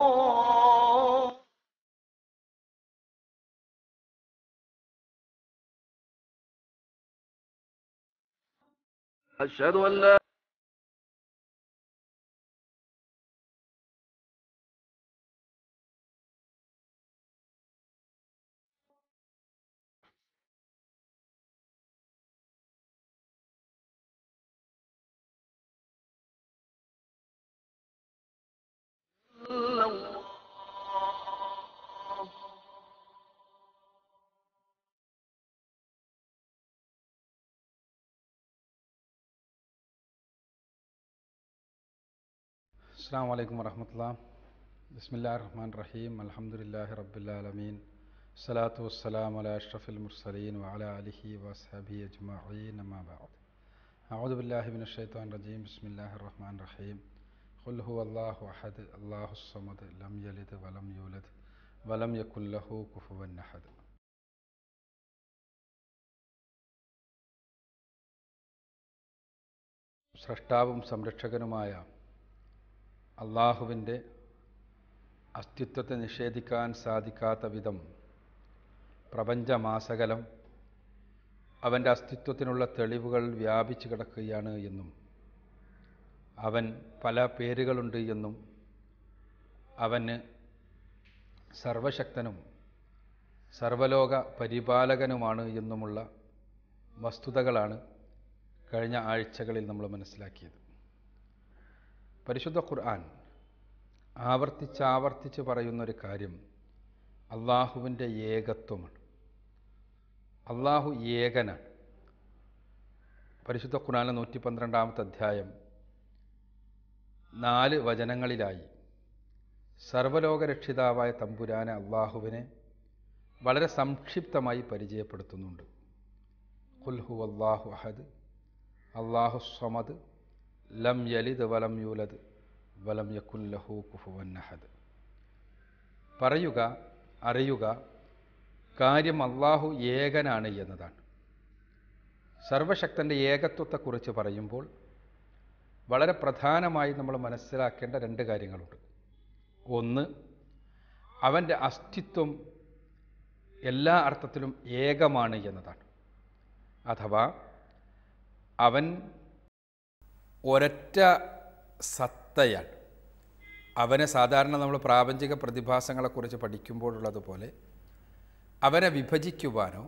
أشهد أن لا إلا الله അസ്സാം വലൈക്കും വറഹമത്തുള്ള ബിസ്മില്ലാ റഹ്മാൻ റഹീം അലഹമുല്ലാഹി റബ്ബുലാലമീൻ സ്വലാത്തു വസ്സലാം അല അഷ്റഫുൽ മുർസലീൻ വഅല അലിഹി വസ്ഹബി അജ്മഈൻ അമ്മാ ബഅദ് അഊദു ബില്ലാഹി മിനശ് ശൈത്വാനിർ റജീം ബിസ്മില്ലാഹിർ റഹ്മാൻ റഹീം ഖുൽ ഹുവല്ലാഹു അഹദ് അല്ലാഹുസ് സമദ് ലം യലിദ് വലം യൂലദ് വലം യകുൽ ലഹു കുഫുവൻ അഹദ് സൃഷ്ടാവും സംരക്ഷകനുമായ അള്ളാഹുവിൻ്റെ അസ്തിത്വത്തെ നിഷേധിക്കാൻ സാധിക്കാത്ത വിധം പ്രപഞ്ചമാസകലം അവൻ്റെ അസ്തിത്വത്തിനുള്ള തെളിവുകൾ വ്യാപിച്ചു കിടക്കുകയാണ് എന്നും അവൻ പല പേരുകളുണ്ട് എന്നും അവന് സർവശക്തനും സർവലോക പരിപാലകനുമാണ് എന്നുമുള്ള വസ്തുതകളാണ് കഴിഞ്ഞ ആഴ്ചകളിൽ നമ്മൾ മനസ്സിലാക്കിയത് പരിശുദ്ധ ഖുർആൻ ആവർത്തിച്ചാവർത്തിച്ച് പറയുന്നൊരു കാര്യം അള്ളാഹുവിൻ്റെ ഏകത്വമാണ് അള്ളാഹു ഏകനാണ് പരിശുദ്ധ ഖുർആനിലെ നൂറ്റി പന്ത്രണ്ടാമത്തെ അധ്യായം നാല് വചനങ്ങളിലായി സർവലോകരക്ഷിതാവായ തമ്പുരാനെ അള്ളാഹുവിനെ വളരെ സംക്ഷിപ്തമായി പരിചയപ്പെടുത്തുന്നുണ്ട് ഖുൽഹു അള്ളാഹു അഹദ് അള്ളാഹു സമദ് ലം യലിദ് വലം യൂലദ് വലം യക്കുല്ലഹു കുഫുവൻ അഹദ് പറയുക അറിയുക കാര്യം അള്ളാഹു ഏകനാണ് എന്നതാണ് സർവശക്തൻ്റെ ഏകത്വത്തെക്കുറിച്ച് പറയുമ്പോൾ വളരെ പ്രധാനമായി നമ്മൾ മനസ്സിലാക്കേണ്ട രണ്ട് കാര്യങ്ങളുണ്ട് ഒന്ന് അവൻ്റെ അസ്തിത്വം എല്ലാ അർത്ഥത്തിലും ഏകമാണ് എന്നതാണ് അഥവാ അവൻ ഒരൊറ്റ സത്തയാണ് അവനെ സാധാരണ നമ്മൾ പ്രാപഞ്ചിക പ്രതിഭാസങ്ങളെക്കുറിച്ച് പഠിക്കുമ്പോഴുള്ളതുപോലെ അവനെ വിഭജിക്കുവാനോ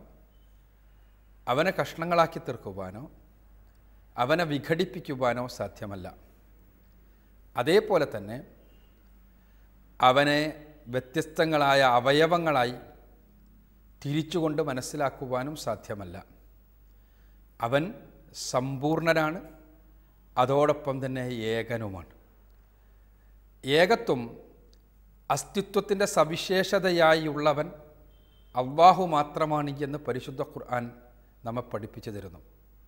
അവനെ കഷ്ണങ്ങളാക്കി തീർക്കുവാനോ അവനെ വിഘടിപ്പിക്കുവാനോ സാധ്യമല്ല അതേപോലെ തന്നെ അവനെ വ്യത്യസ്തങ്ങളായ അവയവങ്ങളായി തിരിച്ചുകൊണ്ട് മനസ്സിലാക്കുവാനും സാധ്യമല്ല അവൻ സമ്പൂർണനാണ് അതോടൊപ്പം തന്നെ ഏകനുമാണ് ഏകത്വം അസ്തിത്വത്തിൻ്റെ സവിശേഷതയായുള്ളവൻ അള്ളാഹു മാത്രമാണ് എന്ന് പരിശുദ്ധ ഖുർആൻ നമ്മെ പഠിപ്പിച്ചു തരുന്നു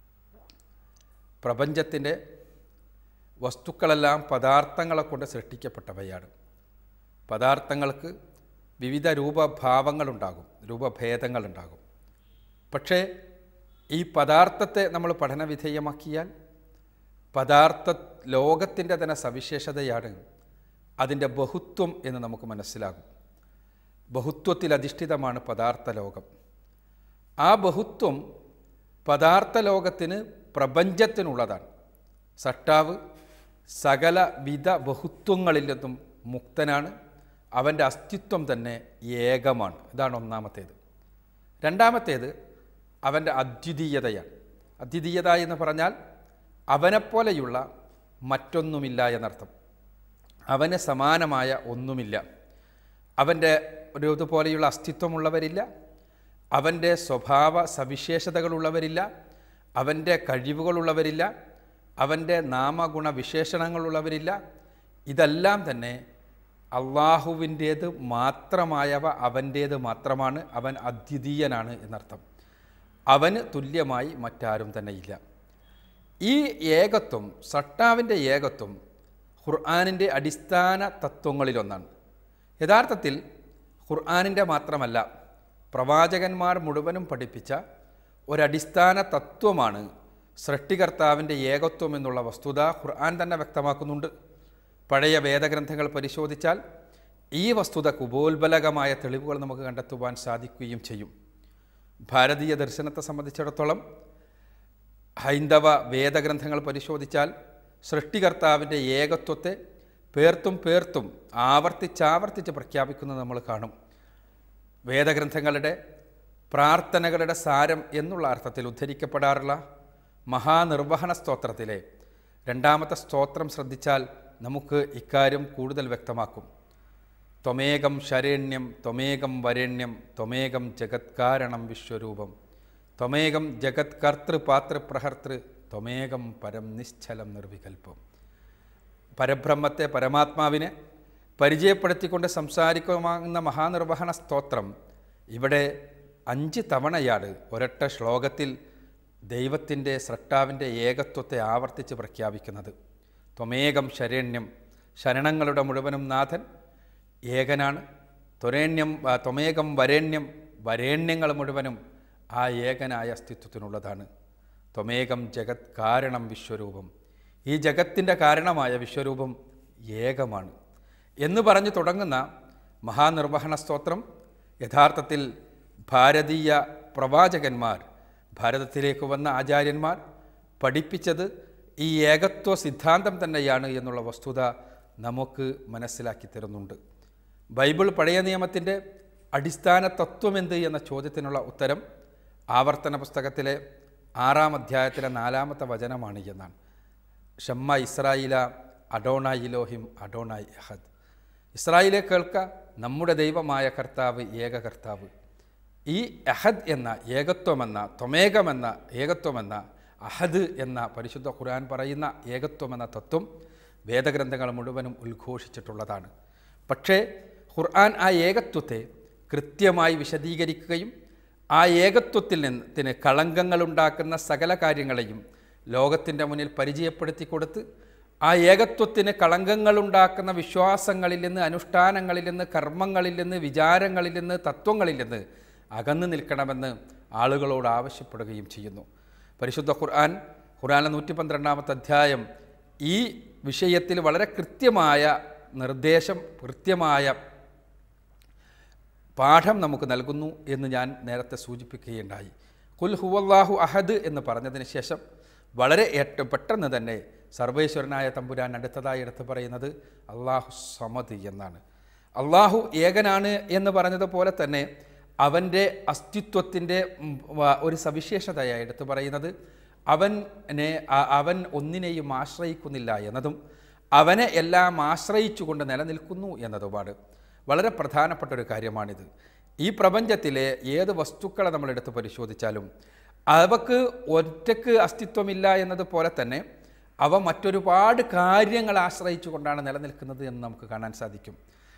പ്രപഞ്ചത്തിൻ്റെ വസ്തുക്കളെല്ലാം പദാർത്ഥങ്ങളെ കൊണ്ട് സൃഷ്ടിക്കപ്പെട്ടവയാണ് പദാർത്ഥങ്ങൾക്ക് വിവിധ രൂപഭാവങ്ങളുണ്ടാകും രൂപഭേദങ്ങളുണ്ടാകും പക്ഷേ ഈ പദാർത്ഥത്തെ നമ്മൾ പഠനവിധേയമാക്കിയാൽ പദാർത്ഥ ലോകത്തിൻ്റെ തന്നെ സവിശേഷതയാണ് അതിൻ്റെ ബഹുത്വം എന്ന് നമുക്ക് മനസ്സിലാകും ബഹുത്വത്തിൽ അധിഷ്ഠിതമാണ് പദാർത്ഥ ലോകം ആ ബഹുത്വം പദാർത്ഥ ലോകത്തിന് പ്രപഞ്ചത്തിനുള്ളതാണ് സട്ടാവ് സകല വിധ ബഹുത്വങ്ങളിൽ നിന്നും മുക്തനാണ് അവൻ്റെ അസ്തിത്വം തന്നെ ഏകമാണ് ഇതാണ് ഒന്നാമത്തേത് രണ്ടാമത്തേത് അവൻ്റെ അദ്വിതീയതയാണ് അദ്വിതീയത എന്ന് പറഞ്ഞാൽ അവനെപ്പോലെയുള്ള മറ്റൊന്നുമില്ല എന്നർത്ഥം അവന് സമാനമായ ഒന്നുമില്ല അവൻ്റെ ഒരു ഇതുപോലെയുള്ള അസ്തിത്വമുള്ളവരില്ല അവൻ്റെ സ്വഭാവ സവിശേഷതകളുള്ളവരില്ല അവൻ്റെ കഴിവുകളുള്ളവരില്ല അവൻ്റെ നാമഗുണ വിശേഷണങ്ങളുള്ളവരില്ല ഇതെല്ലാം തന്നെ അള്ളാഹുവിൻ്റേത് മാത്രമായവ അവൻ്റേത് മാത്രമാണ് അവൻ അദ്വിതീയനാണ് എന്നർത്ഥം അവന് തുല്യമായി മറ്റാരും തന്നെ ഇല്ല ഈ ഏകത്വം സട്ടാവിൻ്റെ ഏകത്വം ഖുർആാനിൻ്റെ അടിസ്ഥാന തത്വങ്ങളിലൊന്നാണ് യഥാർത്ഥത്തിൽ ഖുർആാനിൻ്റെ മാത്രമല്ല പ്രവാചകന്മാർ മുഴുവനും പഠിപ്പിച്ച ഒരടിസ്ഥാന തത്വമാണ് സൃഷ്ടികർത്താവിൻ്റെ ഏകത്വം എന്നുള്ള വസ്തുത ഖുർആൻ തന്നെ വ്യക്തമാക്കുന്നുണ്ട് പഴയ വേദഗ്രന്ഥങ്ങൾ പരിശോധിച്ചാൽ ഈ വസ്തുത കുപോത്ബലകമായ തെളിവുകൾ നമുക്ക് കണ്ടെത്തുവാൻ സാധിക്കുകയും ചെയ്യും ഭാരതീയ ദർശനത്തെ സംബന്ധിച്ചിടത്തോളം ഹൈന്ദവ വേദഗ്രന്ഥങ്ങൾ പരിശോധിച്ചാൽ സൃഷ്ടികർത്താവിൻ്റെ ഏകത്വത്തെ പേർത്തും പേർത്തും ആവർത്തിച്ചാവർത്തിച്ച് പ്രഖ്യാപിക്കുന്നത് നമ്മൾ കാണും വേദഗ്രന്ഥങ്ങളുടെ പ്രാർത്ഥനകളുടെ സാരം എന്നുള്ള അർത്ഥത്തിൽ ഉദ്ധരിക്കപ്പെടാറുള്ള മഹാനിർവഹണ സ്തോത്രത്തിലെ രണ്ടാമത്തെ സ്തോത്രം ശ്രദ്ധിച്ചാൽ നമുക്ക് ഇക്കാര്യം കൂടുതൽ വ്യക്തമാക്കും ത്വമേകം ശരണ്യം ത്വമേകം വരണ്യം ത്വമേകം ജഗത്കാരണം വിശ്വരൂപം ത്വമേകം ജഗത് കർത്തൃ പാതൃപ്രഹർത്തൃ ത്വമേകം പരം നിശ്ചലം നിർവികൽപ്പം പരബ്രഹ്മത്തെ പരമാത്മാവിനെ പരിചയപ്പെടുത്തിക്കൊണ്ട് സംസാരിക്കുമാകുന്ന മഹാനിർവഹണ സ്തോത്രം ഇവിടെ അഞ്ച് തവണയാണ് ഒരൊറ്റ ശ്ലോകത്തിൽ ദൈവത്തിൻ്റെ സൃഷ്ടാവിൻ്റെ ഏകത്വത്തെ ആവർത്തിച്ച് പ്രഖ്യാപിക്കുന്നത് ത്വമേകം ശരണ്യം ശരണങ്ങളുടെ മുഴുവനും നാഥൻ ഏകനാണ് ത്വരേണ്യം ആ, ത്വമേകം വരേണ്യം വരേണ്യങ്ങൾ മുഴുവനും ആ ഏകനായ അസ്തിത്വത്തിനുള്ളതാണ് ത്വമേകം ജഗത് കാരണം വിശ്വരൂപം ഈ ജഗത്തിൻ്റെ കാരണമായ വിശ്വരൂപം ഏകമാണ് എന്ന് പറഞ്ഞു തുടങ്ങുന്ന മഹാനിർവഹണ സ്തോത്രം യഥാർത്ഥത്തിൽ ഭാരതീയ പ്രവാചകന്മാർ ഭാരതത്തിലേക്ക് വന്ന ആചാര്യന്മാർ പഠിപ്പിച്ചത് ഈ ഏകത്വ സിദ്ധാന്തം തന്നെയാണ് എന്നുള്ള വസ്തുത നമുക്ക് മനസ്സിലാക്കി തരുന്നുണ്ട് ബൈബിൾ പഴയ നിയമത്തിൻ്റെ അടിസ്ഥാന തത്വമെന്ത് എന്ന ചോദ്യത്തിനുള്ള ഉത്തരം ആവർത്തന പുസ്തകത്തിലെ ആറാം അധ്യായത്തിലെ നാലാമത്തെ വചനമാണ് എന്നാണ് ഷമ്മ ഇസ്രായില അഡോണായി ഇലോഹിം അഡോണായി അഹദ് ഇസ്രായേലെ കേൾക്ക നമ്മുടെ ദൈവമായ കർത്താവ് ഏക കർത്താവ് ഈ അഹദ് എന്ന ഏകത്വമെന്ന ത്വമേകമെന്ന ഏകത്വമെന്ന അഹദ് എന്ന പരിശുദ്ധ ഖുർആൻ പറയുന്ന ഏകത്വമെന്ന തത്വം വേദഗ്രന്ഥങ്ങൾ മുഴുവനും ഉദ്ഘോഷിച്ചിട്ടുള്ളതാണ് പക്ഷേ ഖുർആൻ ആ ഏകത്വത്തെ കൃത്യമായി വിശദീകരിക്കുകയും ആ ഏകത്വത്തിൽ നിന്ന് കളങ്കങ്ങളുണ്ടാക്കുന്ന സകല കാര്യങ്ങളെയും ലോകത്തിൻ്റെ മുന്നിൽ പരിചയപ്പെടുത്തി കൊടുത്ത് ആ ഏകത്വത്തിന് കളങ്കങ്ങളുണ്ടാക്കുന്ന വിശ്വാസങ്ങളിൽ നിന്ന് അനുഷ്ഠാനങ്ങളിൽ നിന്ന് കർമ്മങ്ങളിൽ നിന്ന് വിചാരങ്ങളിൽ നിന്ന് തത്വങ്ങളിൽ നിന്ന് അകന്നു നിൽക്കണമെന്ന് ആളുകളോട് ആവശ്യപ്പെടുകയും ചെയ്യുന്നു പരിശുദ്ധ ഖുർആൻ ഖുർആനിലെ നൂറ്റി പന്ത്രണ്ടാമത്തെ അധ്യായം ഈ വിഷയത്തിൽ വളരെ കൃത്യമായ നിർദ്ദേശം കൃത്യമായ പാഠം നമുക്ക് നൽകുന്നു എന്ന് ഞാൻ നേരത്തെ സൂചിപ്പിക്കുകയുണ്ടായി കുൽ ഹുവല്ലാഹു അഹദ് എന്ന് പറഞ്ഞതിന് ശേഷം വളരെ ഏറ്റ പെട്ടെന്ന് തന്നെ സർവേശ്വരനായ തമ്പുരാൻ അടുത്തതായി എടുത്ത് പറയുന്നത് അള്ളാഹു സമത് എന്നാണ് അള്ളാഹു ഏകനാണ് എന്ന് പറഞ്ഞതുപോലെ തന്നെ അവൻ്റെ അസ്തിത്വത്തിൻ്റെ ഉം, വ- ഒരു സവിശേഷതയായി എടുത്ത് പറയുന്നത് അവനെ അ- അവൻ ഒന്നിനെയും ആശ്രയിക്കുന്നില്ല എന്നതും അവനെ എല്ലാം ആശ്രയിച്ചുകൊണ്ട് നിലനിൽക്കുന്നു എന്നതുമാണ് വളരെ പ്രധാനപ്പെട്ട ഒരു കാര്യമാണിത് ഈ പ്രപഞ്ചത്തിലെ ഏത് വസ്തുക്കളെ നമ്മൾ എടുത്ത് പരിശോധിച്ചാലും അവക്ക് ഒറ്റക്ക് അസ്തിത്വമില്ല എന്നതുപോലെ തന്നെ അവ മറ്റൊരുപാട് കാര്യങ്ങൾ ആശ്രയിച്ചുകൊണ്ടാണ് നിലനിൽക്കുന്നത് എന്ന് നമുക്ക് കാണാൻ സാധിക്കും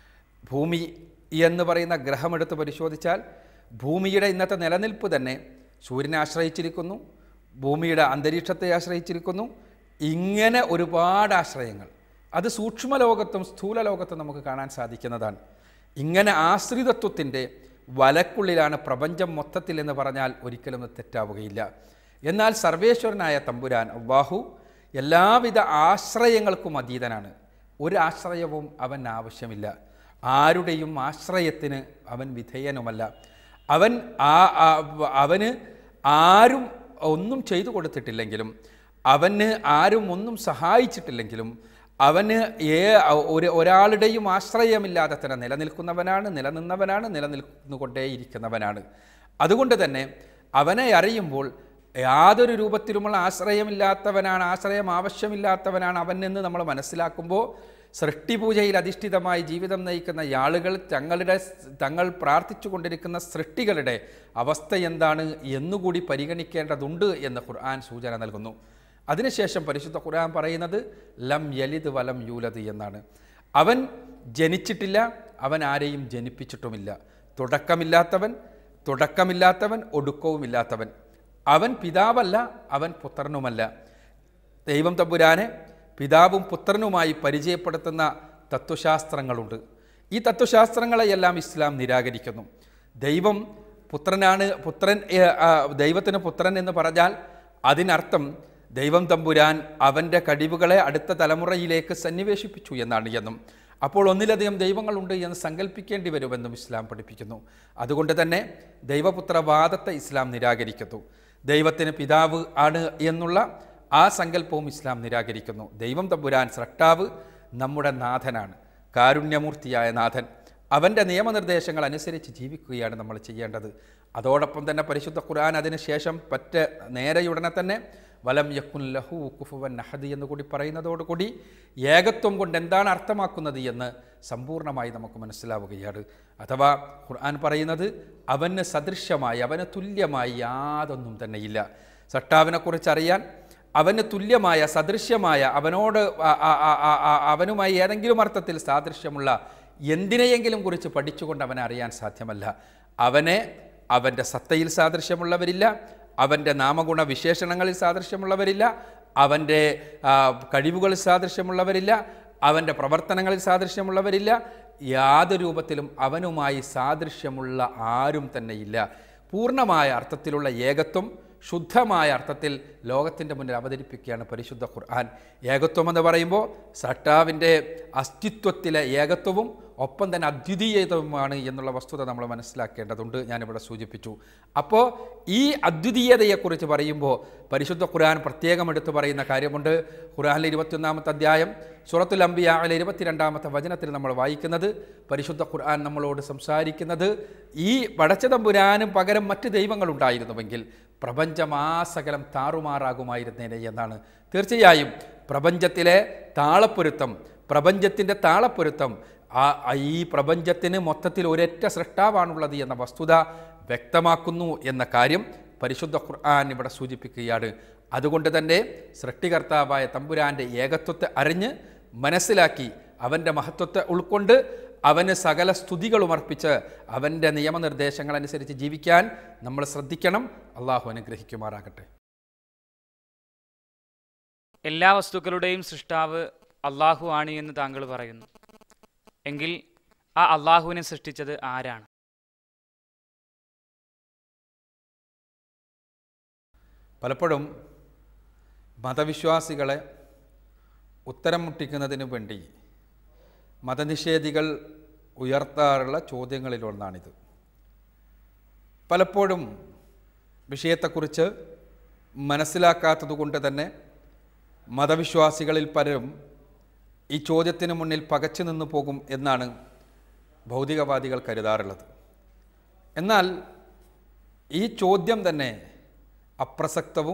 ഭൂമി എന്ന് പറയുന്ന ഗ്രഹമെടുത്ത് പരിശോധിച്ചാൽ ഭൂമിയുടെ ഇന്നത്തെ നിലനിൽപ്പ് തന്നെ സൂര്യനെ ആശ്രയിച്ചിരിക്കുന്നു ഭൂമിയുടെ അന്തരീക്ഷത്തെ ആശ്രയിച്ചിരിക്കുന്നു ഇങ്ങനെ ഒരുപാട് ആശ്രയങ്ങൾ അത് സൂക്ഷ്മലോകത്തും സ്ഥൂല ലോകത്തും നമുക്ക് കാണാൻ സാധിക്കുന്നതാണ് ഇങ്ങനെ ആശ്രിതത്വത്തിൻ്റെ വലക്കുള്ളിലാണ് പ്രപഞ്ചം മൊത്തത്തിൽ എന്ന് പറഞ്ഞാൽ ഒരിക്കലും അത് തെറ്റാവുകയില്ല എന്നാൽ സർവേശ്വരനായ തമ്പുരാൻ അള്ളാഹു എല്ലാവിധ ആശ്രയങ്ങൾക്കും അതീതനാണ് ഒരു ആശ്രയവും അവൻ ആവശ്യമില്ല ആരുടെയും ആശ്രയത്തിന് അവൻ വിധേയനുമല്ല അവൻ ആ ആ- അവന് ആരും ഒന്നും ചെയ്തു കൊടുത്തിട്ടില്ലെങ്കിലും അവന് ആരും ഒന്നും സഹായിച്ചിട്ടില്ലെങ്കിലും അവന് ഏ ഒരു ഒരാളുടെയും ആശ്രയമില്ലാതെ തന്നെ നിലനിൽക്കുന്നവനാണ് നിലനിന്നവനാണ് നിലനിൽന്നുകൊണ്ടേയിരിക്കുന്നവനാണ് അതുകൊണ്ട് തന്നെ അവനെ അറിയുമ്പോൾ യാതൊരു രൂപത്തിലുമുള്ള ആശ്രയമില്ലാത്തവനാണ് ആശ്രയം ആവശ്യമില്ലാത്തവനാണ് അവൻ എന്ന് നമ്മൾ മനസ്സിലാക്കുമ്പോൾ സൃഷ്ടിപൂജയിൽ അധിഷ്ഠിതമായി ജീവിതം നയിക്കുന്ന ആളുകൾ തങ്ങളുടെ തങ്ങൾ പ്രാർത്ഥിച്ചു കൊണ്ടിരിക്കുന്ന സൃഷ്ടികളുടെ അവസ്ഥ എന്താണ് എന്നുകൂടി പരിഗണിക്കേണ്ടതുണ്ട് എന്ന് ഖുർആൻ സൂചന നൽകുന്നു അതിനുശേഷം പരിശുദ്ധ ഖുർആൻ പറയുന്നത് ലം യലിദ് വലം യൂലത് എന്നാണ് അവൻ ജനിച്ചിട്ടില്ല അവൻ ആരെയും ജനിപ്പിച്ചിട്ടുമില്ല തുടക്കമില്ലാത്തവൻ തുടക്കമില്ലാത്തവൻ ഒടുക്കവുമില്ലാത്തവൻ അവൻ പിതാവല്ല അവൻ പുത്രനുമല്ല ദൈവം തമ്പുരാനെ പിതാവും പുത്രനുമായി പരിചയപ്പെടുത്തുന്ന തത്വശാസ്ത്രങ്ങളുണ്ട് ഈ തത്വശാസ്ത്രങ്ങളെയെല്ലാം ഇസ്ലാം നിരാകരിക്കുന്നു ദൈവം പുത്രനാണ് പുത്രൻ ഏ, ആ, ദൈവത്തിന് പുത്രൻ എന്ന് പറഞ്ഞാൽ അതിനർത്ഥം ദൈവം തമ്പുരാൻ അവൻ്റെ കഴിവുകളെ അടുത്ത തലമുറയിലേക്ക് സന്നിവേശിപ്പിച്ചു എന്നാണ് എന്നും അപ്പോൾ ഒന്നിലധികം ദൈവങ്ങളുണ്ട് എന്ന് സങ്കല്പിക്കേണ്ടി വരുമെന്നും ഇസ്ലാം പഠിപ്പിക്കുന്നു അതുകൊണ്ട് തന്നെ ദൈവപുത്രവാദത്തെ ഇസ്ലാം നിരാകരിക്കുന്നു ദൈവത്തിന് പിതാവ് ആണ് എന്നുള്ള ആ സങ്കല്പവും ഇസ്ലാം നിരാകരിക്കുന്നു ദൈവം തമ്പുരാൻ സ്രഷ്ടാവ് നമ്മുടെ നാഥനാണ് കാരുണ്യമൂർത്തിയായ നാഥൻ അവൻ്റെ നിയമനിർദ്ദേശങ്ങൾ അനുസരിച്ച് ജീവിക്കുകയാണ് നമ്മൾ ചെയ്യേണ്ടത് അതോടൊപ്പം തന്നെ പരിശുദ്ധ ഖുർആൻ അതിനുശേഷം പറ്റ നേരെയുടനെ തന്നെ വലം യക്കുൻ ലഹു കുഫുവൻ നഹദ് എന്ന് കൂടി പറയുന്നതോടുകൂടി ഏകത്വം കൊണ്ട് എന്താണ് അർത്ഥമാക്കുന്നത് എന്ന് സമ്പൂർണ്ണമായി നമുക്ക് മനസ്സിലാവുകയാണ് അഥവാ ഖുർആൻ പറയുന്നത് അവന് സദൃശ്യമായി അവന് തുല്യമായി യാതൊന്നും തന്നെയില്ല സട്ടാവിനെക്കുറിച്ച് അറിയാൻ അവന് തുല്യമായ സദൃശ്യമായ അവനോട് ആ- ആ- ആ- ആ- ആ- അവനുമായി ഏതെങ്കിലും അർത്ഥത്തിൽ സാദൃശ്യമുള്ള എന്തിനെയെങ്കിലും കുറിച്ച് പഠിച്ചുകൊണ്ട് അവനെ അറിയാൻ സാധ്യമല്ല അവനെ അവൻ്റെ സത്തയിൽ സാദൃശ്യമുള്ളവരില്ല അവൻ്റെ നാമഗുണ വിശേഷണങ്ങളിൽ സാദൃശ്യമുള്ളവരില്ല അവൻ്റെ ആ, കഴിവുകളിൽ സാദൃശ്യമുള്ളവരില്ല അവൻ്റെ പ്രവർത്തനങ്ങളിൽ സാദൃശ്യമുള്ളവരില്ല യാതൊരു രൂപത്തിലും അവനുമായി സാദൃശ്യമുള്ള ആരും തന്നെയില്ല പൂർണ്ണമായ അർത്ഥത്തിലുള്ള ഏകത്വം ശുദ്ധമായ അർത്ഥത്തിൽ ലോകത്തിൻ്റെ മുന്നിൽ അവതരിപ്പിക്കുകയാണ് പരിശുദ്ധ ഖുർആൻ ഏകത്വം എന്ന് പറയുമ്പോൾ സട്ടാവിൻ്റെ അസ്തിത്വത്തിലെ ഏകത്വവും ഒപ്പം തന്നെ അദ്വിതീയതവുമാണ് എന്നുള്ള വസ്തുത നമ്മൾ മനസ്സിലാക്കേണ്ടതുണ്ട് ഞാനിവിടെ സൂചിപ്പിച്ചു അപ്പോൾ ഈ അദ്വിതീയതയെക്കുറിച്ച് പറയുമ്പോൾ പരിശുദ്ധ ഖുർആൻ പ്രത്യേകം എടുത്തു പറയുന്ന കാര്യമുണ്ട് ഖുർആനിലെ ഇരുപത്തിയൊന്നാമത്തെ അധ്യായം സൂറത്തുൽ അംബിയാവിലെ ഇരുപത്തിരണ്ടാമത്തെ വചനത്തിൽ നമ്മൾ വായിക്കുന്നത് പരിശുദ്ധ ഖുർആൻ നമ്മളോട് സംസാരിക്കുന്നത് ഈ പടച്ചതമ്പുരാനും പകരം മറ്റ് ദൈവങ്ങളുണ്ടായിരുന്നുവെങ്കിൽ പ്രപഞ്ചമാസകലം താറുമാറാകുമായിരുന്നേനെ എന്നാണ് തീർച്ചയായും പ്രപഞ്ചത്തിലെ താളപ്പൊരുത്തം പ്രപഞ്ചത്തിൻ്റെ താളപ്പൊരുത്തം ആ ആ ഈ പ്രപഞ്ചത്തിന് മൊത്തത്തിൽ ഒരൊറ്റ സൃഷ്ടാവാണുള്ളത് എന്ന വസ്തുത വ്യക്തമാക്കുന്നു എന്ന കാര്യം പരിശുദ്ധ ഖുർആൻ ഇവിടെ സൂചിപ്പിക്കുകയാണ് അതുകൊണ്ട് തന്നെ സൃഷ്ടികർത്താവായ തമ്പുരാൻ്റെ ഏകത്വത്തെ അറിഞ്ഞ് മനസ്സിലാക്കി അവൻ്റെ മഹത്വത്തെ ഉൾക്കൊണ്ട് അവന് സകല സ്തുതികളും അർപ്പിച്ച് അവൻ്റെ നിയമനിർദ്ദേശങ്ങൾ അനുസരിച്ച് ജീവിക്കാൻ നമ്മൾ ശ്രദ്ധിക്കണം അള്ളാഹു അനുഗ്രഹിക്കുമാറാകട്ടെ എല്ലാ വസ്തുക്കളുടെയും സൃഷ്ടാവ് അള്ളാഹു ആണ് എന്ന് താങ്കൾ പറയുന്നു എങ്കിൽ ആ അള്ളാഹുവിനെ സൃഷ്ടിച്ചത് ആരാണ് പലപ്പോഴും മതവിശ്വാസികളെ ഉത്തരം മുട്ടിക്കുന്നതിന് വേണ്ടി മതനിഷേധികൾ ഉയർത്താറുള്ള ചോദ്യങ്ങളിലൊന്നാണിത് പലപ്പോഴും വിഷയത്തെക്കുറിച്ച് മനസ്സിലാക്കാത്തതുകൊണ്ട് തന്നെ മതവിശ്വാസികളിൽ പലരും ഈ ചോദ്യത്തിന് മുന്നിൽ പകച്ചു നിന്നു പോകും എന്നാണ് ഭൗതികവാദികൾ കരുതാറുള്ളത് എന്നാൽ ഈ ചോദ്യം തന്നെ അപ്രസക്തവും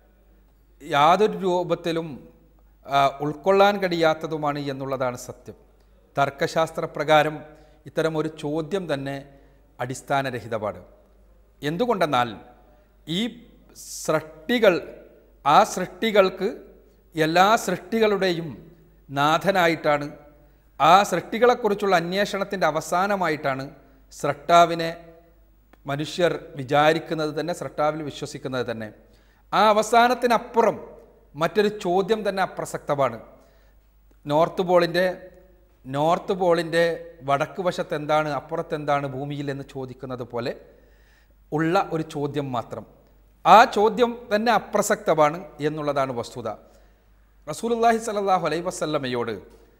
യാതൊരു രൂപത്തിലും ആ, ഉൾക്കൊള്ളാൻ കഴിയാത്തതുമാണ് എന്നുള്ളതാണ് സത്യം തർക്കശാസ്ത്രപ്രകാരം ഇത്തരം ഒരു ചോദ്യം തന്നെ അടിസ്ഥാനരഹിതമാണ് എന്തുകൊണ്ടെന്നാൽ ഈ സൃഷ്ടികൾ ആ സൃഷ്ടികൾക്ക് എല്ലാ സൃഷ്ടികളുടെയും നാഥനായിട്ടാണ് ആ സൃഷ്ടികളെക്കുറിച്ചുള്ള അന്വേഷണത്തിൻ്റെ അവസാനമായിട്ടാണ് സൃഷ്ടാവിനെ മനുഷ്യർ വിചാരിക്കുന്നത് തന്നെ സൃഷ്ടാവിൽ വിശ്വസിക്കുന്നത് തന്നെ ആ അവസാനത്തിനപ്പുറം മറ്റൊരു ചോദ്യം തന്നെ അപ്രസക്തമാണ് നോർത്ത് പോളിൻ്റെ നോർത്ത് പോളിൻ്റെ വടക്ക് വശത്ത് എന്താണ് അപ്പുറത്ത് എന്താണ് ഭൂമിയിൽ എന്ന് ചോദിക്കുന്നത് പോലെ ഉള്ള ഒരു ചോദ്യം മാത്രം ആ ചോദ്യം തന്നെ അപ്രസക്തമാണ് എന്നുള്ളതാണ് വസ്തുത റസൂലുള്ളാഹി സ്വല്ലല്ലാഹു അലൈഹി വസല്ലമയോട്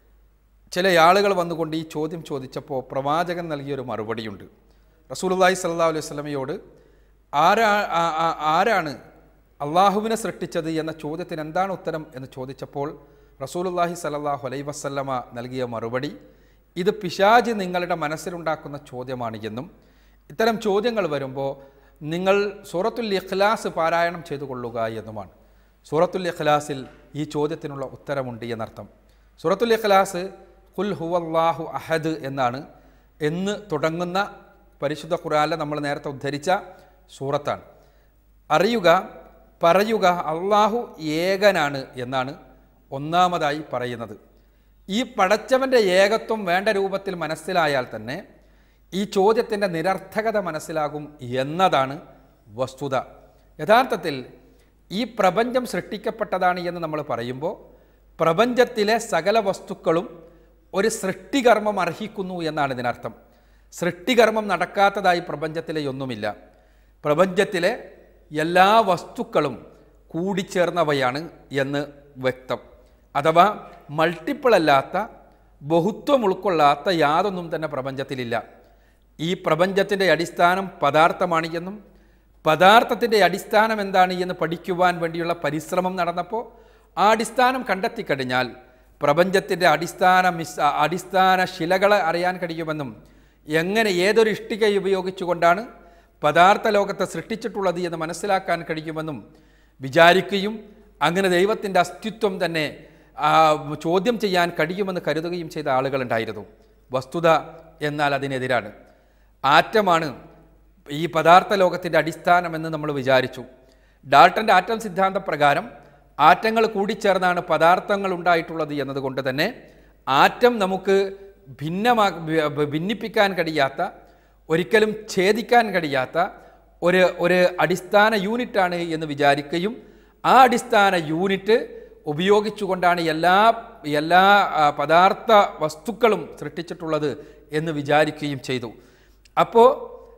ചില ആളുകൾ വന്നുകൊണ്ട് ഈ ചോദ്യം ചോദിച്ചപ്പോൾ പ്രവാചകൻ നൽകിയൊരു മറുപടിയുണ്ട് റസൂലുള്ളാഹി സ്വല്ലല്ലാഹു അലൈഹി വസല്ലമയോട് ആരാ ആ- ആ- ആരാണ് അള്ളാഹുവിനെ സൃഷ്ടിച്ചത് എന്ന ചോദ്യത്തിന് എന്താണ് ഉത്തരം എന്ന് ചോദിച്ചപ്പോൾ റസൂലുള്ളാഹി സ്വല്ലല്ലാഹു അലൈഹി വസല്ലമ നൽകിയ മറുപടി ഇത് പിശാജ് നിങ്ങളുടെ മനസ്സിലുണ്ടാക്കുന്ന ചോദ്യമാണ് എന്നും ഇത്തരം ചോദ്യങ്ങൾ വരുമ്പോൾ നിങ്ങൾ സൂറത്തുൽ ഇഖ്ലാസ് പാരായണം ചെയ്തു കൊള്ളുക എന്നുമാണ് സൂറത്തുൽ ഇഖ്ലാസിൽ ഈ ചോദ്യത്തിനുള്ള ഉത്തരമുണ്ട് എന്നർത്ഥം സൂറത്തുൽ ഇഖ്ലാസ് കുൽ ഹുവല്ലാഹു അഹദ് എന്നാണ് എന്ന് തുടങ്ങുന്ന പരിശുദ്ധ ഖുറാനിലെ നമ്മൾ നേരത്തെ ഉദ്ധരിച്ച സൂറത്താണ് അറിയുക പറയുക അള്ളാഹു ഏകനാണ് എന്നാണ് ഒന്നാമതായി പറയുന്നത് ഈ പടച്ചവൻ്റെ ഏകത്വം വേണ്ട രൂപത്തിൽ മനസ്സിലായാൽ തന്നെ ഈ ചോദ്യത്തിൻ്റെ നിരർത്ഥകത മനസ്സിലാകും എന്നതാണ് വസ്തുത യഥാർത്ഥത്തിൽ ഈ പ്രപഞ്ചം സൃഷ്ടിക്കപ്പെട്ടതാണ് എന്ന് നമ്മൾ പറയുമ്പോൾ പ്രപഞ്ചത്തിലെ സകല വസ്തുക്കളും ഒരു സൃഷ്ടികർമ്മം അർഹിക്കുന്നു എന്നാണ് ഇതിനർത്ഥം സൃഷ്ടികർമ്മം നടക്കാത്തതായി പ്രപഞ്ചത്തിലെ ഒന്നുമില്ല പ്രപഞ്ചത്തിലെ എല്ലാ വസ്തുക്കളും കൂടിച്ചേർന്നവയാണ് എന്ന് വ്യക്തം അഥവാ മൾട്ടിപ്പിൾ അല്ലാത്ത ബഹുത്വം ഉൾക്കൊള്ളാത്ത യാതൊന്നും തന്നെ പ്രപഞ്ചത്തിലില്ല ഈ പ്രപഞ്ചത്തിൻ്റെ അടിസ്ഥാനം പദാർത്ഥമാണ് എന്നും പദാർത്ഥത്തിൻ്റെ അടിസ്ഥാനം എന്താണ് എന്ന് പഠിക്കുവാൻ വേണ്ടിയുള്ള പരിശ്രമം നടന്നപ്പോൾ ആ അടിസ്ഥാനം കണ്ടെത്തിക്കഴിഞ്ഞാൽ പ്രപഞ്ചത്തിൻ്റെ അടിസ്ഥാന മിസ് അടിസ്ഥാന ശിലകളെ അറിയാൻ കഴിയുമെന്നും എങ്ങനെ ഏതൊരു ഇഷ്ടിക ഉപയോഗിച്ചുകൊണ്ടാണ് പദാർത്ഥ ലോകത്തെ സൃഷ്ടിച്ചിട്ടുള്ളത് എന്ന് മനസ്സിലാക്കാൻ കഴിയുമെന്നും വിചാരിക്കുകയും അങ്ങനെ ദൈവത്തിൻ്റെ അസ്തിത്വം തന്നെ ആ, ചോദ്യം ചെയ്യാൻ കഴിയുമെന്ന് കരുതുകയും ചെയ്ത ആളുകളുണ്ടായിരുന്നു വസ്തുത എന്നാൽ അതിനെതിരാണ് ആറ്റമാണ് ഈ പദാർത്ഥ ലോകത്തിൻ്റെ അടിസ്ഥാനമെന്ന് നമ്മൾ വിചാരിച്ചു ഡാൾട്ടൻ്റെ ആറ്റം സിദ്ധാന്ത പ്രകാരം ആറ്റങ്ങൾ കൂടിച്ചേർന്നാണ് പദാർത്ഥങ്ങൾ ഉണ്ടായിട്ടുള്ളത് എന്നതുകൊണ്ട് തന്നെ ആറ്റം നമുക്ക് ഭിന്നമാ ഭി- ഭിന്നിപ്പിക്കാൻ കഴിയാത്ത ഒരിക്കലും ഛേദിക്കാൻ കഴിയാത്ത ഒരു ഒരു അടിസ്ഥാന യൂണിറ്റാണ് എന്ന് വിചാരിക്കുകയും ആ അടിസ്ഥാന യൂണിറ്റ് ഉപയോഗിച്ചുകൊണ്ടാണ് എല്ലാ എല്ലാ ആ, പദാർത്ഥ വസ്തുക്കളും സൃഷ്ടിച്ചിട്ടുള്ളത് എന്ന് വിചാരിക്കുകയും ചെയ്തു അപ്പോൾ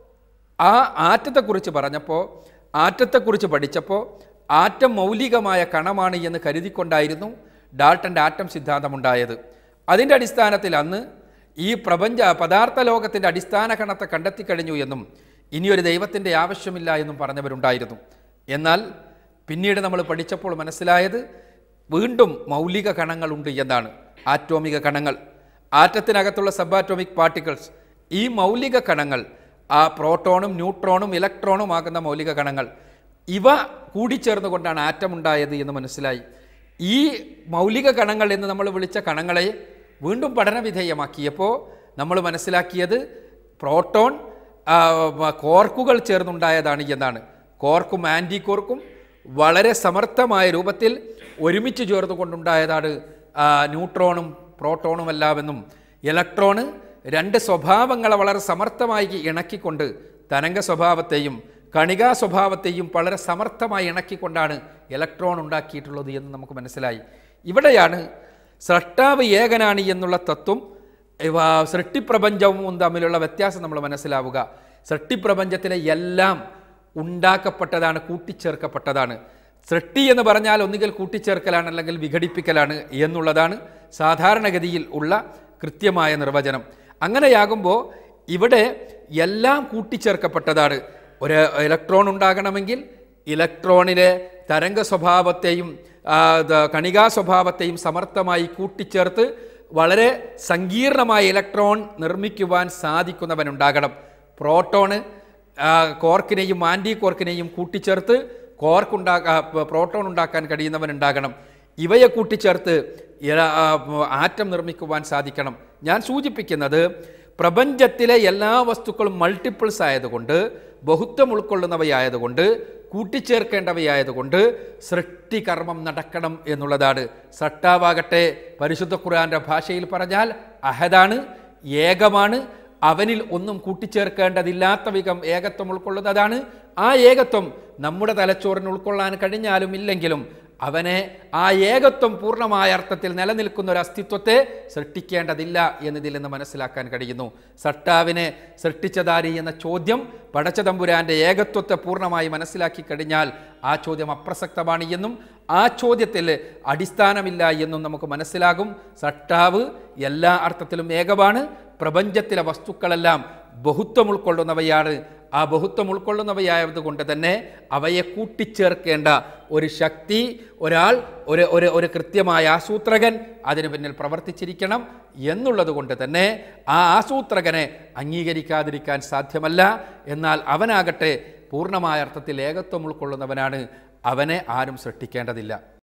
ആ ആറ്റത്തെക്കുറിച്ച് പറഞ്ഞപ്പോൾ ആറ്റത്തെക്കുറിച്ച് പഠിച്ചപ്പോൾ ആറ്റം മൗലികമായ കണമാണ് എന്ന് കരുതിക്കൊണ്ടായിരുന്നു ഡാൾട്ടൻ്റെ ആറ്റം സിദ്ധാന്തമുണ്ടായത് അതിൻ്റെ അടിസ്ഥാനത്തിൽ അന്ന് ഈ പ്രപഞ്ച പദാർത്ഥ ലോകത്തിൻ്റെ അടിസ്ഥാന കണത്തെ കണ്ടെത്തിക്കഴിഞ്ഞു എന്നും ഇനിയൊരു ദൈവത്തിൻ്റെ ആവശ്യമില്ല എന്നും പറഞ്ഞവരുണ്ടായിരുന്നു എന്നാൽ പിന്നീട് നമ്മൾ പഠിച്ചപ്പോൾ മനസ്സിലായത് വീണ്ടും മൗലിക കണങ്ങളുണ്ട് എന്നാണ് ആറ്റോമിക കണങ്ങൾ ആറ്റത്തിനകത്തുള്ള സബ് ആറ്റോമിക് പാർട്ടിക്കിൾസ് ഈ മൗലിക കണങ്ങൾ ആ പ്രോട്ടോണും ന്യൂട്രോണും ഇലക്ട്രോണും ആകുന്ന മൗലിക കണങ്ങൾ ഇവ കൂടിച്ചേർന്നുകൊണ്ടാണ് ആറ്റം ഉണ്ടായത് എന്ന് മനസ്സിലായി ഈ മൗലിക കണങ്ങൾ എന്ന് നമ്മൾ വിളിച്ച കണങ്ങളെ വീണ്ടും പഠനവിധേയമാക്കിയപ്പോൾ നമ്മൾ മനസ്സിലാക്കിയത് പ്രോട്ടോൺ ആ, മ- കോർക്കുകൾ ചേർന്നുണ്ടായതാണ് എന്നാണ് കോർക്കും ആൻറ്റി കോർക്കും വളരെ സമർത്ഥമായ രൂപത്തിൽ ഒരുമിച്ച് ചേർന്നുകൊണ്ടുണ്ടായതാണ് ആ, ന്യൂട്രോണും പ്രോട്ടോണും എല്ലാമെന്നും ഇലക്ട്രോണ് രണ്ട് സ്വഭാവങ്ങളെ വളരെ സമർത്ഥമായി ഇണക്കിക്കൊണ്ട് തരംഗ സ്വഭാവത്തെയും കണികാ സ്വഭാവത്തെയും വളരെ സമർത്ഥമായി ഇണക്കിക്കൊണ്ടാണ് ഇലക്ട്രോൺ ഉണ്ടാക്കിയിട്ടുള്ളത് എന്ന് നമുക്ക് മനസ്സിലായി ഇവിടെയാണ് സ്രഷ്ടാവ് ഏകനാണ് എന്നുള്ള തത്വം ഇവ സൃഷ്ടിപ്രപഞ്ചവും തമ്മിലുള്ള വ്യത്യാസം നമ്മൾ മനസ്സിലാവുക സൃഷ്ടിപ്രപഞ്ചത്തിലെ എല്ലാം ഉണ്ടാക്കപ്പെട്ടതാണ് കൂട്ടിച്ചേർക്കപ്പെട്ടതാണ് സൃഷ്ടി എന്ന് പറഞ്ഞാൽ ഒന്നുകിൽ കൂട്ടിച്ചേർക്കലാണ് അല്ലെങ്കിൽ വിഘടിപ്പിക്കലാണ് എന്നുള്ളതാണ് സാധാരണഗതിയിൽ ഉള്ള കൃത്യമായ നിർവചനം അങ്ങനെയാകുമ്പോൾ ഇവിടെ എല്ലാം കൂട്ടിച്ചേർക്കപ്പെട്ടതാണ് ഒരു ഇലക്ട്രോൺ ഉണ്ടാകണമെങ്കിൽ ഇലക്ട്രോണിലെ തരംഗ സ്വഭാവത്തെയും ആ, ദ- കണികാ സ്വഭാവത്തെയും സമർത്ഥമായി കൂട്ടിച്ചേർത്ത് വളരെ സങ്കീർണമായ ഇലക്ട്രോൺ നിർമ്മിക്കുവാൻ സാധിക്കുന്നവനുണ്ടാകണം പ്രോട്ടോണ് ആ, കോർക്കിനെയും ആൻറ്റി കോർക്കിനെയും കൂട്ടിച്ചേർത്ത് കോർക്ക് ഉണ്ടാക്കാ പ്രോട്ടോൺ ഉണ്ടാക്കാൻ കഴിയുന്നവനുണ്ടാകണം ഇവയെ കൂട്ടിച്ചേർത്ത് ഇല- ആ, ആറ്റം നിർമ്മിക്കുവാൻ സാധിക്കണം ഞാൻ സൂചിപ്പിക്കുന്നത് പ്രപഞ്ചത്തിലെ എല്ലാ വസ്തുക്കളും മൾട്ടിപ്പിൾസ് ആയതുകൊണ്ട് ബഹുത്വം ഉൾക്കൊള്ളുന്നവയായതുകൊണ്ട് കൂട്ടിച്ചേർക്കേണ്ടവയായതുകൊണ്ട് സൃഷ്ടികർമ്മം നടക്കണം എന്നുള്ളതാണ് സട്ടാവാകട്ടെ പരിശുദ്ധ ഖുർആന്റെ ഭാഷയിൽ പറഞ്ഞാൽ അഹദാണ് ഏകമാണ് അവനിൽ ഒന്നും കൂട്ടിച്ചേർക്കേണ്ടതില്ലാത്ത വിധം ഏകത്വം ഉൾക്കൊള്ളുന്നതാണ് ആ ഏകത്വം നമ്മുടെ തലച്ചോറിന് ഉൾക്കൊള്ളാൻ കഴിഞ്ഞാലും ഇല്ലെങ്കിലും അവനെ ആ ഏകത്വം പൂർണ്ണമായ അർത്ഥത്തിൽ നിലനിൽക്കുന്ന ഒരു അസ്തിത്വത്തെ സൃഷ്ടിക്കേണ്ടതില്ല എന്നതിൽ നിന്ന് മനസ്സിലാക്കാൻ കഴിയുന്നു സട്ടാവിനെ സൃഷ്ടിച്ചതാരി എന്ന ചോദ്യം പടച്ചതമ്പുരാന്റെ ഏകത്വത്തെ പൂർണ്ണമായി മനസ്സിലാക്കി കഴിഞ്ഞാൽ ആ ചോദ്യം അപ്രസക്തമാണ് എന്നും ആ ചോദ്യത്തിൽ അടിസ്ഥാനമില്ല എന്നും നമുക്ക് മനസ്സിലാകും സട്ടാവ് എല്ലാ അർത്ഥത്തിലും ഏകമാണ് പ്രപഞ്ചത്തിലെ വസ്തുക്കളെല്ലാം ബഹുത്വം ഉൾക്കൊള്ളുന്നവയാണ് ആ ബഹുത്വം ഉൾക്കൊള്ളുന്നവയായത് കൊണ്ട് തന്നെ അവയെ കൂട്ടിച്ചേർക്കേണ്ട ഒരു ശക്തി ഒരാൾ ഒരു ഒരു ഒരു കൃത്യമായ ആസൂത്രകൻ അതിന് പിന്നിൽ പ്രവർത്തിച്ചിരിക്കണം എന്നുള്ളത് കൊണ്ട് തന്നെ ആ ആസൂത്രകനെ അംഗീകരിക്കാതിരിക്കാൻ സാധ്യമല്ല എന്നാൽ അവനാകട്ടെ പൂർണ്ണമായ അർത്ഥത്തിൽ ഏകത്വം ഉൾക്കൊള്ളുന്നവനാണ് അവനെ ആരും സൃഷ്ടിക്കേണ്ടതില്ല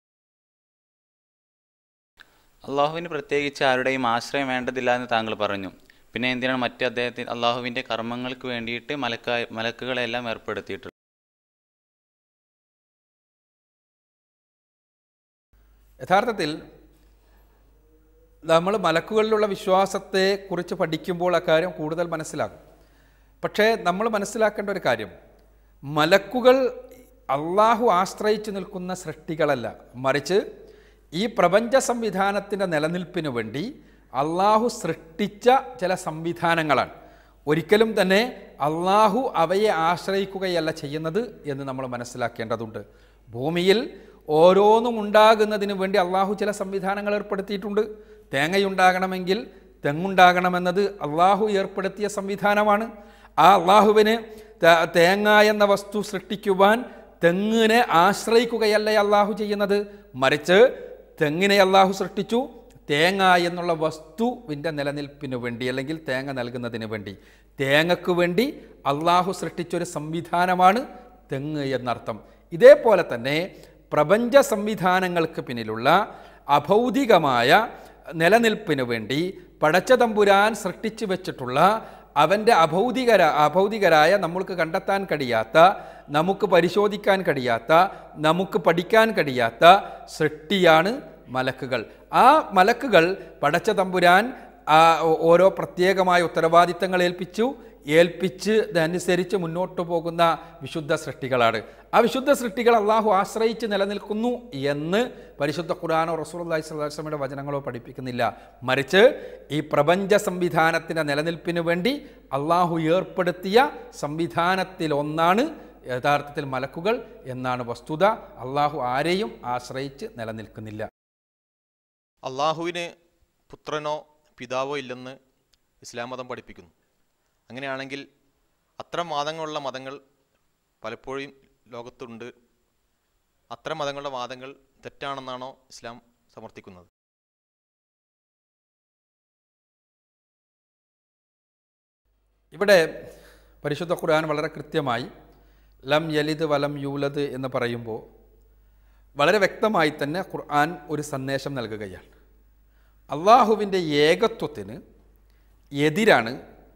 അള്ളാഹുവിന് പ്രത്യേകിച്ച് ആരുടെയും ആശ്രയം വേണ്ടതില്ല എന്ന് താങ്കൾ പറഞ്ഞു പിന്നെ എന്തിനാണ് മറ്റ് അദ്ദേഹത്തിന് അള്ളാഹുവിൻ്റെ കർമ്മങ്ങൾക്ക് വേണ്ടിയിട്ട് മലക്ക മലക്കുകളെല്ലാം ഏർപ്പെടുത്തിയിട്ടുള്ളത് യഥാർത്ഥത്തിൽ നമ്മൾ മലക്കുകളിലുള്ള വിശ്വാസത്തെ കുറിച്ച് പഠിക്കുമ്പോൾ അക്കാര്യം കൂടുതൽ മനസ്സിലാകും പക്ഷേ നമ്മൾ മനസ്സിലാക്കേണ്ട ഒരു കാര്യം മലക്കുകൾ അള്ളാഹു ആശ്രയിച്ചു നിൽക്കുന്ന സൃഷ്ടികളല്ല മറിച്ച് ഈ പ്രപഞ്ച സംവിധാനത്തിൻ്റെ നിലനിൽപ്പിന് വേണ്ടി അള്ളാഹു സൃഷ്ടിച്ച ചില സംവിധാനങ്ങളാണ് ഒരിക്കലും തന്നെ അള്ളാഹു അവയെ ആശ്രയിക്കുകയല്ല ചെയ്യുന്നത് എന്ന് നമ്മൾ മനസ്സിലാക്കേണ്ടതുണ്ട് ഭൂമിയിൽ ഓരോന്നും ഉണ്ടാകുന്നതിന് വേണ്ടി അള്ളാഹു ചില സംവിധാനങ്ങൾ ഏർപ്പെടുത്തിയിട്ടുണ്ട് തേങ്ങയുണ്ടാകണമെങ്കിൽ തെങ്ങുണ്ടാകണമെന്നത് അള്ളാഹു ഏർപ്പെടുത്തിയ സംവിധാനമാണ് ആ അള്ളാഹുവിന് ത- തേങ്ങ എന്ന വസ്തു സൃഷ്ടിക്കുവാൻ തെങ്ങിനെ ആശ്രയിക്കുകയല്ല അള്ളാഹു ചെയ്യുന്നത് മറിച്ച് തെങ്ങിനെ അള്ളാഹു സൃഷ്ടിച്ചു തേങ്ങ എന്നുള്ള വസ്തുവിൻ്റെ നിലനിൽപ്പിന് വേണ്ടി അല്ലെങ്കിൽ തേങ്ങ നൽകുന്നതിന് വേണ്ടി തേങ്ങക്ക് വേണ്ടി അള്ളാഹു സൃഷ്ടിച്ചൊരു സംവിധാനമാണ് തെങ്ങ് എന്നർത്ഥം ഇതേപോലെ തന്നെ പ്രപഞ്ച സംവിധാനങ്ങൾക്ക് പിന്നിലുള്ള അഭൗതികമായ നിലനിൽപ്പിന് വേണ്ടി പടച്ചതമ്പുരാൻ സൃഷ്ടിച്ചു വെച്ചിട്ടുള്ള അവൻ്റെ അഭൗതികര അഭൗതികരായ നമ്മൾക്ക് കണ്ടെത്താൻ കഴിയാത്ത നമുക്ക് പരിശോധിക്കാൻ കഴിയാത്ത നമുക്ക് പഠിക്കാൻ കഴിയാത്ത സൃഷ്ടിയാണ് മലക്കുകൾ ആ മലക്കുകൾ പടച്ച തമ്പുരാൻ ആ ഓരോ പ്രത്യേകമായ ഉത്തരവാദിത്തങ്ങൾ ഏൽപ്പിച്ചു ഏൽപ്പിച്ച് ഇതനുസരിച്ച് മുന്നോട്ട് പോകുന്ന വിശുദ്ധ സൃഷ്ടികളാണ് ആ വിശുദ്ധ സൃഷ്ടികൾ അള്ളാഹു ആശ്രയിച്ച് നിലനിൽക്കുന്നു എന്ന് പരിശുദ്ധ ഖുർആാനോ റസൂലി സ്വലാസ്ലമിയുടെ വചനങ്ങളോ പഠിപ്പിക്കുന്നില്ല മറിച്ച് ഈ പ്രപഞ്ച സംവിധാനത്തിൻ്റെ നിലനിൽപ്പിന് വേണ്ടി അള്ളാഹു ഏർപ്പെടുത്തിയ സംവിധാനത്തിൽ ഒന്നാണ് യഥാർത്ഥത്തിൽ മലക്കുകൾ എന്നാണ് വസ്തുത അള്ളാഹു ആരെയും ആശ്രയിച്ച് നിലനിൽക്കുന്നില്ല അള്ളാഹുവിന് പുത്രനോ പിതാവോ ഇല്ലെന്ന് ഇസ്ലാം മതം പഠിപ്പിക്കുന്നു അങ്ങനെയാണെങ്കിൽ അത്തരം വാദങ്ങളുള്ള മതങ്ങൾ പലപ്പോഴും ലോകത്തുണ്ട് അത്തരം മതങ്ങളുടെ വാദങ്ങൾ തെറ്റാണെന്നാണോ ഇസ്ലാം സമർത്ഥിക്കുന്നത് ഇവിടെ പരിശുദ്ധ ഖുർആൻ വളരെ കൃത്യമായി ലം യലിദ് വലം യൂലദ് എന്ന് പറയുമ്പോൾ വളരെ വ്യക്തമായി തന്നെ ഖുർആൻ ഒരു സന്ദേശം നൽകുകയാണ് അള്ളാഹുവിൻ്റെ ഏകത്വത്തിന് എതിരാണ്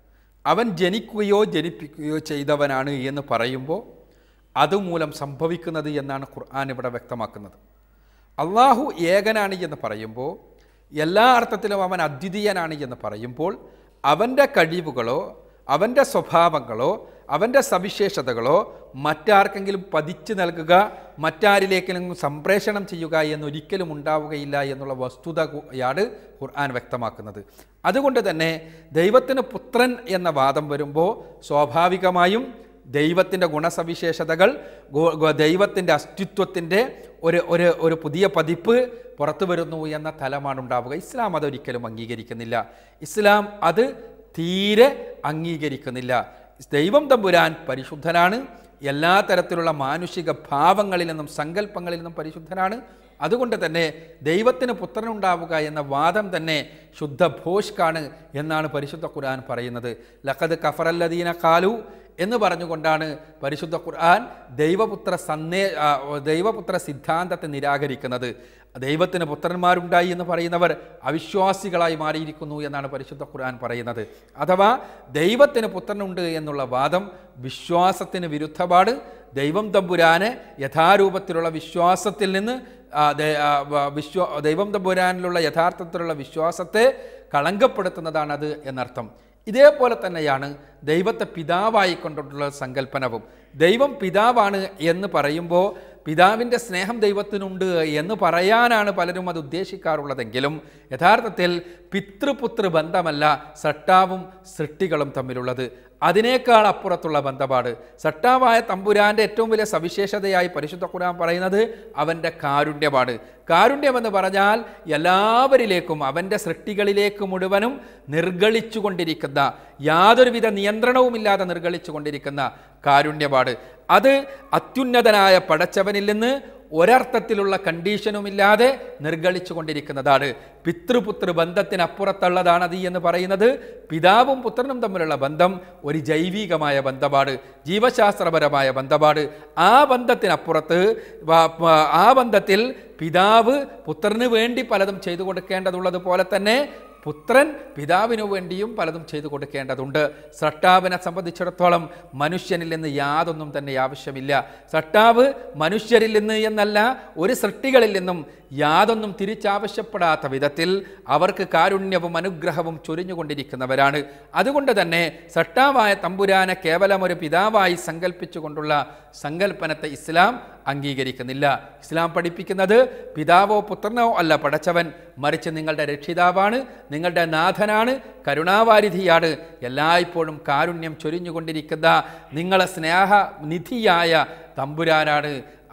അവൻ ജനിക്കുകയോ ജനിപ്പിക്കുകയോ ചെയ്തവനാണ് എന്ന് പറയുമ്പോൾ അതുമൂലം സംഭവിക്കുന്നത് എന്നാണ് ഖുർആൻ ഇവിടെ വ്യക്തമാക്കുന്നത് അള്ളാഹു ഏകനാണ് എന്ന് പറയുമ്പോൾ എല്ലാ അർത്ഥത്തിലും അവൻ അദ്വിതീയനാണ് എന്ന് പറയുമ്പോൾ അവൻ്റെ കഴിവുകളോ അവൻ്റെ സ്വഭാവങ്ങളോ അവൻ്റെ സവിശേഷതകളോ മറ്റാർക്കെങ്കിലും പതിച്ചു നൽകുക മറ്റാരിലേക്കെങ്കിലും സംപ്രേഷണം ചെയ്യുക എന്നൊരിക്കലും ഉണ്ടാവുകയില്ല എന്നുള്ള വസ്തുതയാണ് ഖുർആൻ വ്യക്തമാക്കുന്നത് അതുകൊണ്ട് തന്നെ ദൈവത്തിന് പുത്രൻ എന്ന വാദം വരുമ്പോൾ സ്വാഭാവികമായും ദൈവത്തിൻ്റെ ഗുണസവിശേഷതകൾ ഗോ- ഗോ- ദൈവത്തിൻ്റെ അസ്തിത്വത്തിൻ്റെ ഒരു ഒരു ഒരു പുതിയ പതിപ്പ് പുറത്തു വരുന്നു എന്ന തലമാണ് ഉണ്ടാവുക ഇസ്ലാം അതൊരിക്കലും അംഗീകരിക്കുന്നില്ല ഇസ്ലാം അത് തീരെ അംഗീകരിക്കുന്നില്ല ദൈവം തമ്പുരാൻ പരിശുദ്ധനാണ് എല്ലാ തരത്തിലുള്ള മാനുഷിക ഭാവങ്ങളിൽ നിന്നും സങ്കല്പങ്ങളിൽ നിന്നും പരിശുദ്ധനാണ് അതുകൊണ്ട് തന്നെ ദൈവത്തിന് പുത്രനുണ്ടാവുക എന്ന വാദം തന്നെ ശുദ്ധ ഭോഷ്കാണ് എന്നാണ് പരിശുദ്ധ ഖുർആൻ പറയുന്നത് ലഖദ് കഫറല്ലദീന കാലു എന്ന് പറഞ്ഞുകൊണ്ടാണ് പരിശുദ്ധ ഖുർആൻ ദൈവപുത്ര സന്നേ ആ, ദൈവപുത്ര സിദ്ധാന്തത്തെ നിരാകരിക്കുന്നത് ദൈവത്തിന് പുത്രന്മാരുണ്ടായി എന്ന് പറയുന്നവർ അവിശ്വാസികളായി മാറിയിരിക്കുന്നു എന്നാണ് പരിശുദ്ധ ഖുർആൻ പറയുന്നത് അഥവാ ദൈവത്തിന് പുത്രനുണ്ട് എന്നുള്ള വാദം വിശ്വാസത്തിന് വിരുദ്ധമാണ് ദൈവം തമ്പുരാന് യഥാരൂപത്തിലുള്ള വിശ്വാസത്തിൽ നിന്ന് ആ, ദേ- ആ, വ- വിശ്വ ദൈവം തമ്പുരാനിലുള്ള യഥാർത്ഥത്തിലുള്ള വിശ്വാസത്തെ കളങ്കപ്പെടുത്തുന്നതാണത് എന്നർത്ഥം ഇതേപോലെ തന്നെയാണ് ദൈവത്തെ പിതാവായി കൊണ്ടിട്ടുള്ള സങ്കല്പനവും ദൈവം പിതാവാണ് എന്ന് പറയുമ്പോൾ പിതാവിൻ്റെ സ്നേഹം ദൈവത്തിനുണ്ട് എന്ന് പറയാനാണ് പലരും അത് ഉദ്ദേശിക്കാറുള്ളതെങ്കിലും യഥാർത്ഥത്തിൽ പിതൃപുതൃ ബന്ധമല്ല സട്ടാവും സൃഷ്ടികളും തമ്മിലുള്ളത് അതിനേക്കാൾ അപ്പുറത്തുള്ള ബന്ധപാട് സട്ടാവായ തമ്പുരാൻ്റെ ഏറ്റവും വലിയ സവിശേഷതയായി പരിശുദ്ധ ഖുർആൻ പറയുന്നത് അവൻ്റെ കാരുണ്യമാണ് കാരുണ്യമെന്ന് പറഞ്ഞാൽ എല്ലാവരിലേക്കും അവൻ്റെ സൃഷ്ടികളിലേക്ക് മുഴുവനും നിർഗളിച്ചു കൊണ്ടിരിക്കുന്ന യാതൊരുവിധ നിയന്ത്രണവുമില്ലാതെ നിർഗളിച്ചു കൊണ്ടിരിക്കുന്ന കാരുണ്യപാട് അത് അത്യുന്നതനായ പടച്ചവനിൽ നിന്ന് ഒരർത്ഥത്തിലുള്ള കണ്ടീഷനുമില്ലാതെ നിർഗളിച്ചു കൊണ്ടിരിക്കുന്നതാണ് പിതൃപുത്ര ബന്ധത്തിനപ്പുറത്തുള്ളതാണ് അത് എന്ന് പറയുന്നത് പിതാവും പുത്രനും തമ്മിലുള്ള ബന്ധം ഒരു ജൈവികമായ ബന്ധമാണ് ജീവശാസ്ത്രപരമായ ബന്ധമാണ് ആ ബന്ധത്തിനപ്പുറത്ത് വ- വ- ആ ബന്ധത്തിൽ പിതാവ് പുത്രന് വേണ്ടി പലതും ചെയ്തു കൊടുക്കേണ്ടതുള്ളത് പോലെ തന്നെ പുത്രൻ പിതാവിനു വേണ്ടിയും പലതും ചെയ്തു കൊടുക്കേണ്ടതുണ്ട് സട്ടാവിനെ സംബന്ധിച്ചിടത്തോളം മനുഷ്യനിൽ നിന്ന് യാതൊന്നും തന്നെ ആവശ്യമില്ല സട്ടാവ് മനുഷ്യരിൽ നിന്ന് എന്നല്ല ഒരു സൃഷ്ടികളിൽ നിന്നും യാതൊന്നും തിരിച്ചാവശ്യപ്പെടാത്ത വിധത്തിൽ അവർക്ക് കാരുണ്യവും അനുഗ്രഹവും ചൊരിഞ്ഞുകൊണ്ടിരിക്കുന്നവരാണ് അതുകൊണ്ട് തന്നെ സട്ടാവായ തമ്പുരാനെ കേവലം ഒരു പിതാവായി സങ്കല്പിച്ചുകൊണ്ടുള്ള സങ്കല്പനത്തെ ഇസ്ലാം അംഗീകരിക്കുന്നില്ല ഇസ്ലാം പഠിപ്പിക്കുന്നത് പിതാവോ പുത്രനോ അല്ല പടച്ചവൻ മറിച്ച് നിങ്ങളുടെ രക്ഷിതാവാണ് നിങ്ങളുടെ നാഥനാണ് കരുണാവാരിധിയാണ് എല്ലായ്പ്പോഴും കാരുണ്യം ചൊരിഞ്ഞുകൊണ്ടിരിക്കുന്ന നിങ്ങളെ സ്നേഹനിധിയായ തമ്പുരാനാണ്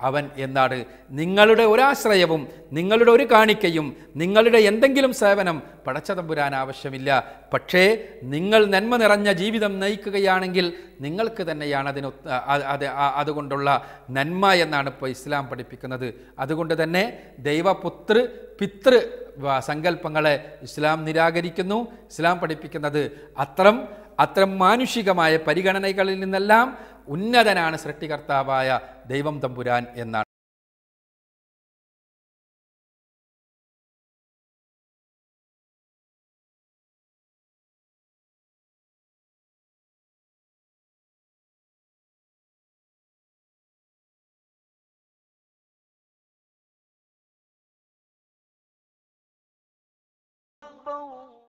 അവൻ എന്താണ് നിങ്ങളുടെ ഒരാശ്രയവും നിങ്ങളുടെ ഒരു കാണിക്കയും നിങ്ങളുടെ എന്തെങ്കിലും സേവനം പടച്ചതമ്പുരാൻ ആവശ്യമില്ല പക്ഷേ നിങ്ങൾ നന്മ നിറഞ്ഞ ജീവിതം നയിക്കുകയാണെങ്കിൽ നിങ്ങൾക്ക് തന്നെയാണ് അതിന് ഒത്ത- അ- അത് ആ- അതുകൊണ്ടുള്ള നന്മ എന്നാണ് ഇപ്പോൾ ഇസ്ലാം പഠിപ്പിക്കുന്നത് അതുകൊണ്ട് തന്നെ ദൈവപുത്ര പിതൃ വ- സങ്കല്പങ്ങളെ ഇസ്ലാം നിരാകരിക്കുന്നു ഇസ്ലാം പഠിപ്പിക്കുന്നത് അത്രം അത്തരം മാനുഷികമായ പരിഗണനകളിൽ നിന്നെല്ലാം ഉന്നതനാണ് സൃഷ്ടികർത്താവായ ദൈവം തമ്പുരാൻ എന്നാണ് الله